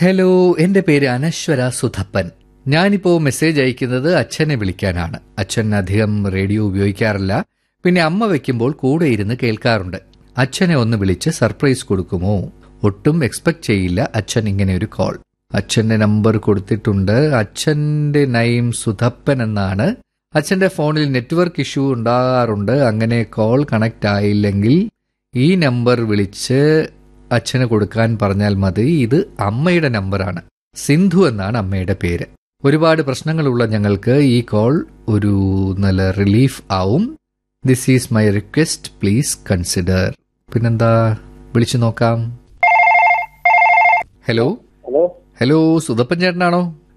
hello എന്റെ പേര് അനശ്വര സുധപ്പൻ ഞാനിപ്പോ മെസ്സേജ് അയക്കുന്നത് അച്ഛനെ വിളിക്കാനാണ് അച്ഛൻ അധികം റേഡിയോ ഉപയോഗിക്കാറില്ല പിന്നെ അമ്മ വെക്കുമ്പോൾ കൂടെ ഇരുന്ന് കേൾക്കാറുണ്ട് അച്ഛനെ ഒന്ന് വിളിച്ച് സർപ്രൈസ് കൊടുക്കുമോ ഒട്ടും എക്സ്പെക്ട് ചെയ്യില്ല അച്ഛൻ ഇങ്ങനെ ഒരു കോൾ അച്ഛന്റെ നമ്പർ കൊടുത്തിട്ടുണ്ട് അച്ഛന്റെ നൈം സുധപ്പൻ എന്നാണ് അച്ഛന്റെ ഫോണിൽ നെറ്റ്വർക്ക് ഇഷ്യൂ ഉണ്ടാകാറുണ്ട് അങ്ങനെ കോൾ കണക്ട് ആയില്ലെങ്കിൽ ഈ നമ്പർ വിളിച്ച് അച്ഛന് കൊടുക്കാൻ പറഞ്ഞാൽ മതി ഇത് അമ്മയുടെ നമ്പറാണ് സിന്ധു എന്നാണ് അമ്മയുടെ പേര് ഒരുപാട് പ്രശ്നങ്ങളുള്ള ഞങ്ങൾക്ക് ഈ കോൾ ഒരു നല്ല റിലീഫ് ആവും this is my request please consider പിന്നെന്താ വിളിച്ചു നോക്കാം ഹലോ ഹലോ ഹലോ സുധപ്പൻ ചേട്ടനാണോ